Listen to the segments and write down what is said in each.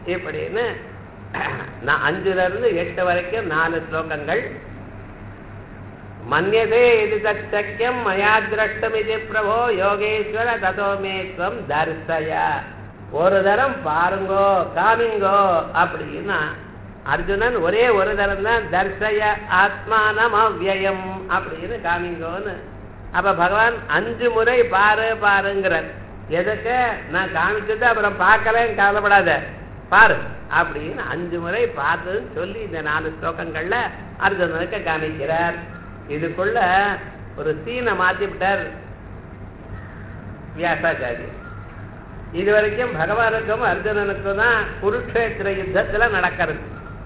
இப்படின்னு நான் அஞ்சுல இருந்து எட்டு வரைக்கும் நாலு ஸ்லோகங்கள் மன்யதே இது சக்கியம் மயா திரஷ்டம் இது பிரபோ யோகேஸ்வர ததோ மே துவம் தர்சய ஒரு தரம் பாருங்கோ காமிங்கோ அப்படின்னா அர்ஜுனன் ஒரே ஒரு தரம் தான் தர்சய ஆத்மானம் அவ்யயம் அப்படின்னு காமிங்கோன்னு அப்ப பகவான் அஞ்சு முறை பாரு பாருங்கிறார் எதுக்கு நான் காமிச்சது அப்புறம் பார்க்கலன்னு கவலைப்படாத பாரு அப்படின்னு அஞ்சு முறை பார்த்துன்னு சொல்லி இந்த நாலு ஸ்லோகங்கள்ல அர்ஜுனனுக்கு காமிக்கிறார் இதுக்குள்ள ஒரு சீனை மாத்தி விட்டார் வியாசாச்சாரி இது வரைக்கும் பகவானுக்கும் அர்ஜுனனுக்கும் தான் குருக்ஷேத்திர யுத்தத்துல நடக்கிறது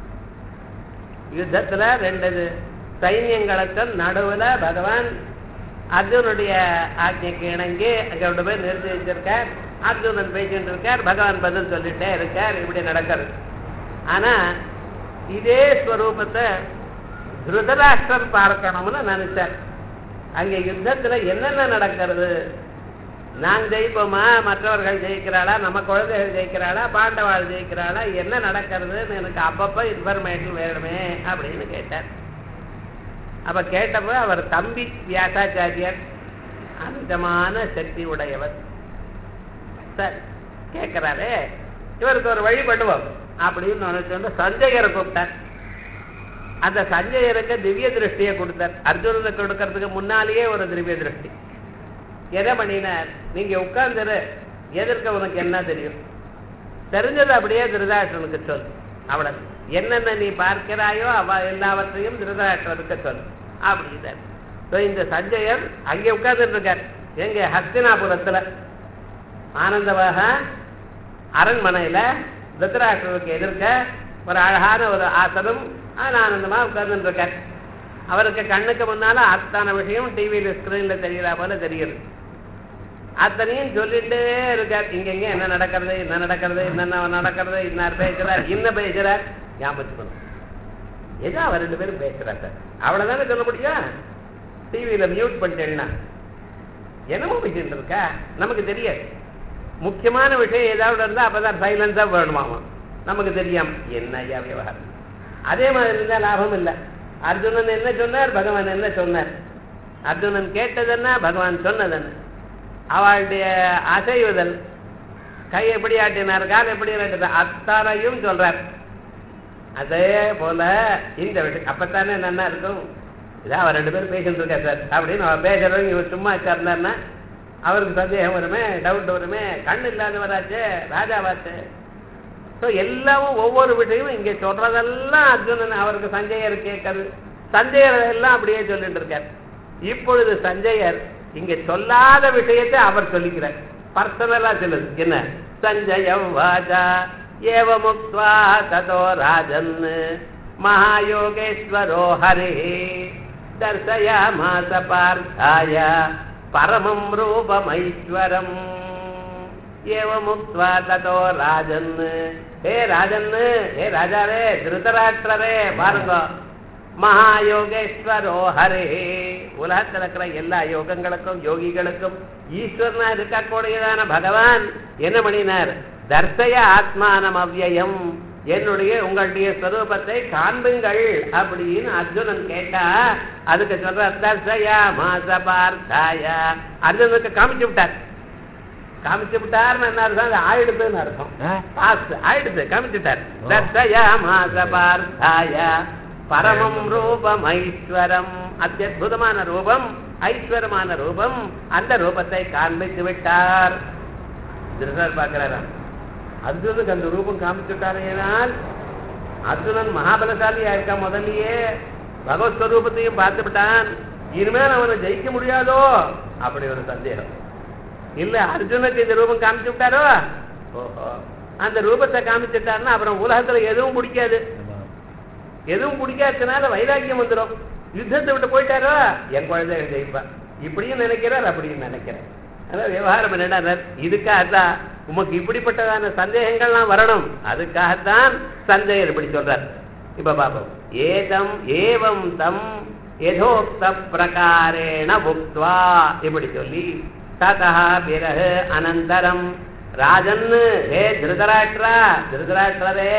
யுத்தத்துல ரெண்டு சைன்யங்களுக்கும் நடுவுல பகவான் அர்ஜுனுடைய ஆజ్ఞைக்கு இணங்கி அங்க ரெண்டு பேர் நிறுத்தி வச்சிருக்கார் அர்ஜுனன் பேசிட்டு இருக்கார் பகவான் பதில் சொல்லிட்டே இருக்கார் இப்படி நடக்கிறது ஆனா இதே ஸ்வரூபத்தை திருதராஷ்டிரன் பார்க்கணும்னு நினைச்சார் அங்க யுத்தத்துல என்னென்ன நடக்கிறது நான் ஜெயிப்போமா மற்றவர்கள் ஜெயிக்கிறாளா நம்ம குழந்தைகள் ஜெயிக்கிறாளா பாண்டவாள் ஜெயிக்கிறாளா என்ன நடக்கிறதுன்னு எனக்கு அப்பப்போ இன்ஃபர்மேஷன் வேணுமே அப்படின்னு கேட்டார் அப்ப கேட்டப்ப அவர் தம்பி வியாசாச்சாரியர் அமிதமான சக்தி உடையவர் சார் கேட்கிறாரே இவருக்கு ஒரு வழிபடுவோம் அப்படின்னு நினைச்சு சஞ்சயரை கூப்பிட்டார் அந்த சஞ்சயருக்கு திவ்ய திருஷ்டியை கொடுத்தார் அர்ஜுனனுக்கு கொடுக்கறதுக்கு முன்னாலேயே ஒரு திவ்ய திருஷ்டி எதை பண்ணினார் நீங்க உட்கார்ந்துரு எதிர்க்க உனக்கு என்ன தெரியும் தெரிஞ்சது அப்படியே திருதாஷ்டனுக்கு சொல் அவ்வளவு என்னென்ன நீ பார்க்கிறாயோ அவ எல்லாவற்றையும் திருதராஷ்டிரத்துக்கு சொல் அப்படின்னார் ஸோ இந்த சஞ்சயர் அங்கே உட்கார்ந்துட்டு இருக்கார் எங்க ஹஸ்தினாபுரத்துல ஆனந்தமாக அரண்மனையில திருதராஷ்டிரத்துக்கு எதிர்க்க ஒரு அழகான ஒரு ஆசனம் ஆனந்தமா உட்கார்ந்துட்டு இருக்கார் அவருக்கு கண்ணுக்கு முன்னால அத்தனை விஷயம் டிவியில ஸ்கிரீன்ல தெரியறா போல தெரியுது அத்தனையும் சொல்லிட்டே இருக்கார் இங்க இங்க என்ன நடக்கிறது என்ன நடக்கிறது என்னென்ன நடக்கிறது இன்னார் பேசுறார் இன்ன பேசுறார் ஞாபகம் ஏதோ அவர் ரெண்டு பேரும் பேசுறார் சார் அவ்வளவுதானே சொல்ல முடியும் டிவியில மியூட் பண்ணிட்டேன்னா என்னமோ பேசிட்டு இருக்கா நமக்கு தெரியாது முக்கியமான விஷயம் ஏதாவது இருந்தா அப்பதான் சைலன்ஸா வேணுமாமா நமக்கு தெரியாம என்ன ஐயா விவகாரம் அதே மாதிரி இருந்தா லாபம் இல்லை அர்ஜுனன் என்ன சொன்னார் பகவான் என்ன சொன்னார் அர்ஜுனன் கேட்டதென்ன பகவான் சொன்னதென்ன அவளுடைய அசைவுதல் கை எப்படி ஆட்டினார் கால் எப்படி ஆட்டினார் அத்தனையும் சொல்றார் அதே போல இந்த விஷயம் அப்பத்தானே நல்லா இருக்கும் இதான் அவர் ரெண்டு பேரும் பேசிட்டு இருக்கா சார் அப்படின்னு அவர் பேசுறவங்க இவர் சும்மா இருந்தார்னா அவருக்கு சந்தேகம் வருமே டவுட் வருமே கண் இல்லாதவராச்சே ராஜாவாச்சே ஸோ எல்லாமும் ஒவ்வொரு விஷயமும் இங்கே சொல்றதெல்லாம் அர்ஜுனன் அவருக்கு சஞ்சயர் கேட்கறது சஞ்சயர் எல்லாம் அப்படியே சொல்லிட்டு இருக்கார் இப்பொழுது சஞ்சயர் இங்க சொல்லாத விஷயத்தை அவர் சொல்லிக்கிறார் பர்சனலா சொல்லுது என்ன சஞ்சயம் வாஜா ஏவ முக்வா ததோ ராஜன் மகாயோகேஸ்வரோ ஹரே தர்சயாமாச பார்த்தாய பரமம் ரூபமைஸ்வரம் ஏவமுக்வா ததோ ராஜன் ஹே ராஜன் ஹே ராஜாவே திருதராஷ்டிரரே பாருங்க மகாயோகேஸ்வரோ ஹரே உலகத்தில் இருக்கிற எல்லா யோகங்களுக்கும் யோகிகளுக்கும் ஈஸ்வரனா இருக்கக்கூடியதான பகவான் என்ன பண்ணினார் தர்சய ஆத்மானம் அவ்யயம் என்னுடைய உங்களுடைய ஸ்வரூபத்தை காண்புங்கள் அப்படின்னு அர்ஜுனன் கேட்டா அதுக்கு சொல்ற தர்சயா மாச பார்த்தாய அர்ஜுனுக்கு காமிச்சு விட்டார் காமிச்சு விட்டார்னு என்ன அர்த்தம் அது ஆயிடுதுன்னு அர்த்தம் பாஸ் ஆயிடுது காமிச்சுட்டார் தர்சயா மாச பார்த்தாய பரமம் ரூபம் ஐஸ்வரம் அத்தியுதமான ரூபம் ஐஸ்வரமான ரூபம் அந்த ரூபத்தை காண்பித்து விட்டார் திருடர் பார்க்கிறாரா அர்ஜுனுக்கு அந்த ரூபம் காமிச்சுட்டாரேனால் அர்ஜுனன் மகாபலசாலியா இருக்கா முதல்லயே பகவத் ஸ்வரூபத்தையும் பார்த்து விட்டான் இனிமேல் அவனை ஜெயிக்க முடியாதோ அப்படி ஒரு சந்தேகம் இல்ல அர்ஜுனுக்கு இந்த ரூபம் காமிச்சு விட்டாரோ ஓஹோ அந்த ரூபத்தை காமிச்சுட்டாருன்னா அப்புறம் உலகத்துல எதுவும் பிடிக்காது எதுவும் பிடிக்காததுனால வைராக்கியம் வந்துடும் யுத்தத்தை விட்டு போயிட்டாரோ என் குழந்தைகள் ஜெயிப்பா இப்படியும் நினைக்கிறார் அப்படியும் நினைக்கிறார் அதான் விவகாரம் என்னடா இதுக்காகத்தான் உமக்கு இப்படிப்பட்டதான சந்தேகங்கள்லாம் வரணும் அதுக்காகத்தான் சஞ்சயர் இப்படி சொல்றார் இப்ப பாப்போம் ஏதம் ஏவம் தம் யதோக்த பிரகாரேண புக்வா இப்படி சொல்லி ததா பிறகு அனந்தரம் ராஜன் ஹே திருதராஷ்டிரா திருதராஷ்டிரரே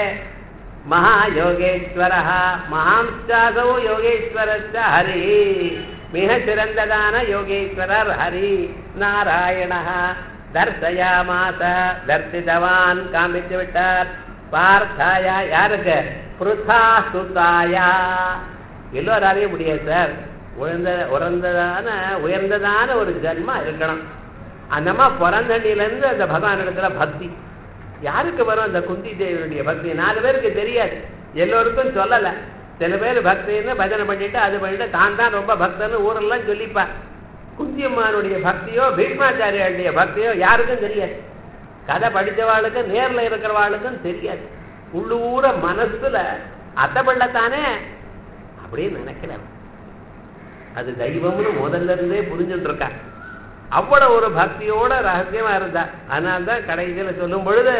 மகாயோகேஸ்வர மகாம்சாசோ யோகேஸ்வரச்ச ஹரி மிக சிறந்ததான யோகேஸ்வரர் ஹரி நாராயண தர்சயாமாச தர்சிதவான் காமித்து விட்டார் பார்த்தாயா யாருக்கு புருதா சுதாயா எல்லோராலையும் முடியாது சார் உயர்ந்த உயர்ந்ததான உயர்ந்ததான ஒரு ஜன்மா இருக்கணும் அந்தம்மா பிறந்தண்டியிலேருந்து அந்த பகவான் இடத்துல பக்தி யாருக்கு வரும் அந்த குந்தி தேவியுடைய பக்தி நாலு பேருக்கு தெரியாது எல்லோருக்கும் சொல்லலை சில பேர் பக்தின்னு பஜனை பண்ணிட்டு அது பண்ணிட்டு தான் தான் ரொம்ப பக்தன்னு ஊரெல்லாம் சொல்லிப்பா குந்தியம்மானுடைய பக்தியோ பீஷ்மாச்சாரியாருடைய பக்தியோ யாருக்கும் தெரியாது கதை படித்தவாளுக்கு நேர்ல இருக்கிறவாளுக்கும் தெரியாது உள்ளூர மனசுல அத்தப்பள்ளத்தானே அப்படின்னு நினைக்கிறேன் அது தெய்வம்னு முதல்ல இருந்தே புரிஞ்சுட்டு இருக்கா அவ்வளவு ஒரு பக்தியோட ரகசியமா இருந்தா அதனால தான் கடைசியில சொல்லும் பொழுது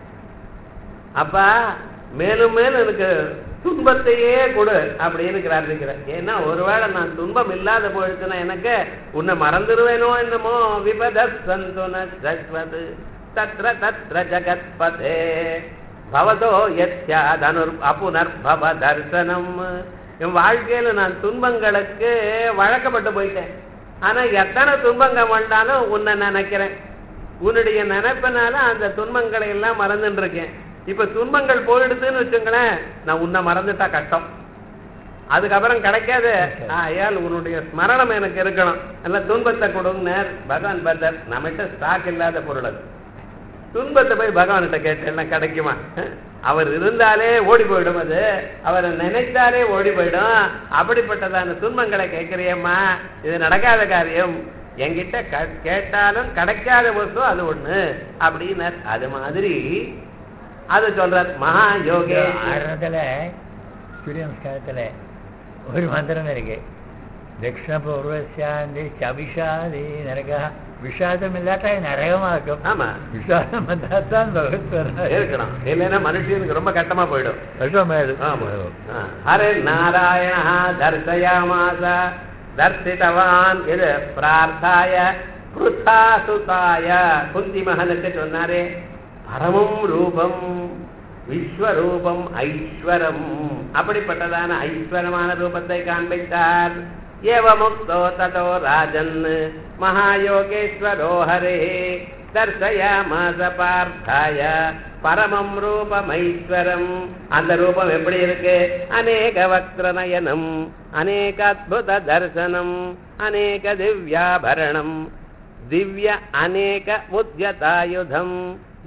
அப்பா மேலும் மேலும் எனக்கு துன்பத்தையே கொடு அப்படின்னு பிரார்த்திக்கிறேன் ஏன்னா ஒருவேளை நான் துன்பம் இல்லாத போயிடுச்சுன்னா எனக்கு உன்னை மறந்துடுவேனோ என்னமோ விபத சந்துன சஸ்வது தத்ர தத்ர ஜகத்பதே பவதோ யத்யாதனுர் அப்புனர்பவ தர்சனம் என் வாழ்க்கையில நான் துன்பங்களுக்கு வழக்கப்பட்டு போயிட்டேன் ஆனா எத்தனை துன்பங்கள் வந்தாலும் உன்னை நினைக்கிறேன் உன்னுடைய நினைப்பினால அந்த துன்பங்களை எல்லாம் மறந்துட்டு இருக்கேன் இப்ப துன்பங்கள் போயிடுதுன்னு வச்சுங்களேன் நான் உன்னை மறந்துட்டா கஷ்டம் அதுக்கப்புறம் கிடைக்காது ஐயால் உன்னுடைய ஸ்மரணம் எனக்கு இருக்கணும் அல்ல துன்பத்தை கொடுங்கனர் பகவான் பர்தர் நம்மகிட்ட ஸ்டாக் இல்லாத பொருள் அது துன்பத்தை போய் பகவான்கிட்ட கேட்டேன்னா கிடைக்குமா அவர் இருந்தாலே ஓடி போயிடும் அது அவரை நினைத்தாலே ஓடி போயிடும் அப்படிப்பட்டதான துன்பங்களை கேட்கிறியம்மா இது நடக்காத காரியம் என்கிட்ட கேட்டாலும் கிடைக்காத வஸ்து அது ஒண்ணு அப்படின்னார் அது மாதிரி அது சொல்றார் மகா யோகே ஆடுறதுல சூரிய நமஸ்காரத்துல ஒரு மந்திரம் இருக்கு தட்சிண பூர்வசாந்தி அபிஷாதி நரகா விஷாதம் இல்லாட்டா நரகமாக்கும் ஆமா விஷாதம் வந்தா தான் பகவத் வர்றாரு. இருக்கணும் இல்லைன்னா மனுஷனுக்கு ரொம்ப கட்டமா போயிடும் விஷமாயிடும். ஆமா. ஆ. ஹரே நாராயண தர்சயாமாச தர்சித்தவான் இது பிரார்த்தாய புருஷா சுதாய குந்தி மகனுக்கு சொன்னாரே பரமம் ரூபம் விஸ்வரூபம் ஐஸ்வரம் அப்படிப்பட்டதான ஐஸ்வரமான ரூபத்தை காண்பித்தார் ஏவமுக்தோ ததோ ராஜன் மகாயோகேஸ்வரோ ஹரே தர்சயாமாச பார்த்தாய பரமம் ரூபமைஸ்வரம் அந்த ரூபம் எப்படி இருக்கு அநேக வக்ரநயனம் அநேக அத்புத தர்சனம் அநேக திவ்யாபரணம் திவ்ய அநேக உத்யதாயுதம்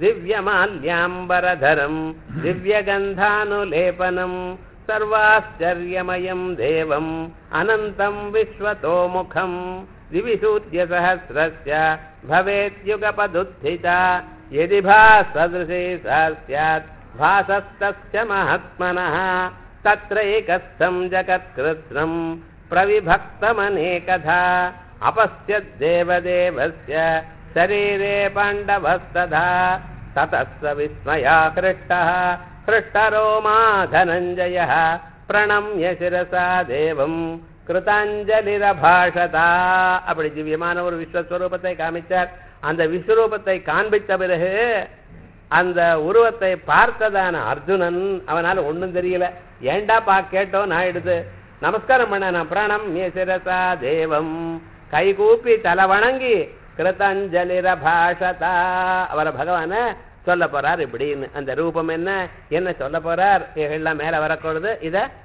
திவ்யமால்யாம்பரதரம் திவ்யகந்தானுலேபனம் சர்வாச்சரியமயம் தேவம் அனந்தம் விஸ்வதோமுகம் दिविसूर्यसहस्रस्य भवेद्युगपदुत्थिता यदि भासदृशी सा स्यात् भासस्तस्य महात्मनः तत्रैकस्थं जगत्कृत्स्नम् प्रविभक्तमनेकधा अपश्यद्देवदेवस्य शरीरे पाण्डवस्तथा ततः स विस्मया हृष्टः हृष्टरोमा धनञ्जयः प्रणम्य शिरसा देवम् கிருதாஞ்சலிரபாஷதா அப்படி திவ்யமான ஒரு விஸ்வஸ்வரூபத்தை காமிச்சார் அந்த விஸ்வரூபத்தை காண்பித்த பிறகு அந்த உருவத்தை பார்த்ததான அர்ஜுனன் அவனால ஒண்ணும் தெரியல ஏண்டா பா கேட்டோம் நான் எடுத்து நமஸ்காரம் பண்ண நான் பிராணம் சிரசா தேவம் கைகூப்பி தலை வணங்கி கிருதாஞ்சலிரபாஷதா அவரை பகவான சொல்ல போறார் இப்படின்னு அந்த ரூபம் என்ன என்ன சொல்ல போறார் எல்லாம் மேல வரக்கூடாது இத